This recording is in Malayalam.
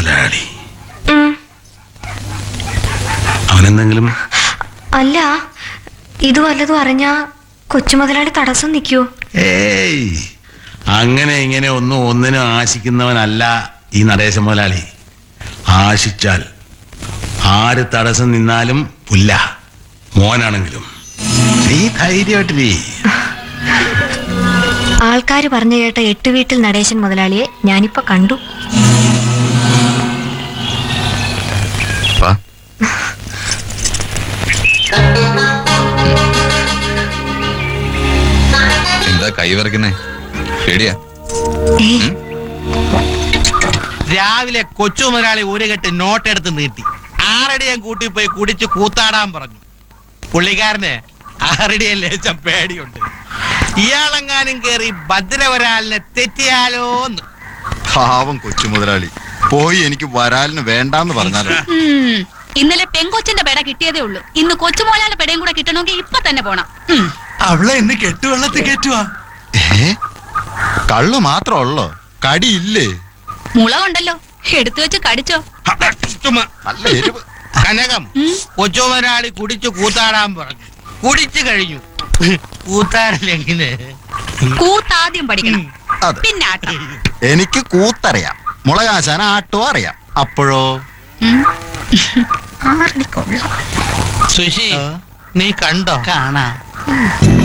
മുതലാളി ഉം. അവനെന്തെങ്കിലും അല്ല ഇത് വല്ലതും അറിഞ്ഞാ കൊച്ചുമുതലാളി തടസ്സം നിൽക്കുവോ ഏയ് അങ്ങനെ ഇങ്ങനെ ഒന്നും ഒന്നിനും ആശിക്കുന്നവനല്ല ഈ നടേശ മുതലാളി ആശിച്ചാൽ ആര് തടസ്സം നിന്നാലും പുല്ല മോനാണെങ്കിലും നീ ധൈര്യമായിട്ടില്ലേ ആൾക്കാര് പറഞ്ഞു കേട്ട എട്ട് വീട്ടിൽ നടേശൻ മുതലാളിയെ ഞാനിപ്പോ കണ്ടു വാ എന്താ കൈ വിറക്കുന്നേ പേടിയാ ഏയ് രാവിലെ കൊച്ചു മുതലാളി ഒരു കെട്ട് നോട്ടെടുത്ത് നീട്ടി ആറടി ഞാൻ കൂട്ടി പോയി കുടിച്ച് കൂത്താടാൻ പറഞ്ഞു പുള്ളിക്കാരന് ആറടിയെ ലേശം പേടിയുണ്ട് ഇയാളെങ്ങാനും കേറി ഭദ്രവരാലിനെ തെറ്റിയാലോന്ന് പാവം കൊച്ചു മുതലാളി പോയി എനിക്ക് വരാലിന് വേണ്ടാന്ന് പറഞ്ഞാലോ ഉം. ഇന്നലെ പെങ്കൊച്ചിന്റെ പെട കിട്ടിയതേ ഉള്ളൂ ഇന്ന് കൊച്ചുമോലാന്റെ പെടയും കൂടെ കിട്ടണമെങ്കിൽ ഇപ്പൊ തന്നെ പോണം ഉം. അവളെ ഇന്ന് കെട്ടുവെള്ളത്തിൽ കയറ്റുവാ ഏ കള്ളു മാത്രം ഉള്ളോ കടിയില്ലേ മുളകുണ്ടല്ലോ എടുത്തു വെച്ച് കടിച്ചോ നല്ല എരിവ് കനകം കൊച്ചു മുതലാളി കുടിച്ച് കൂത്താടാൻ പറഞ്ഞു കുടിച്ചു കഴിഞ്ഞു കൂത്താടില്ലെങ്കില് കൂത്താദ്യം പഠിക്കണം അതെ പിന്നെ ആട്ടം എനിക്ക് കൂത്തറിയാം മുളകാശാൻ ആട്ടോ അറിയാം അപ്പോഴോ ഉം. സുശി നീ കണ്ടോ കാണാ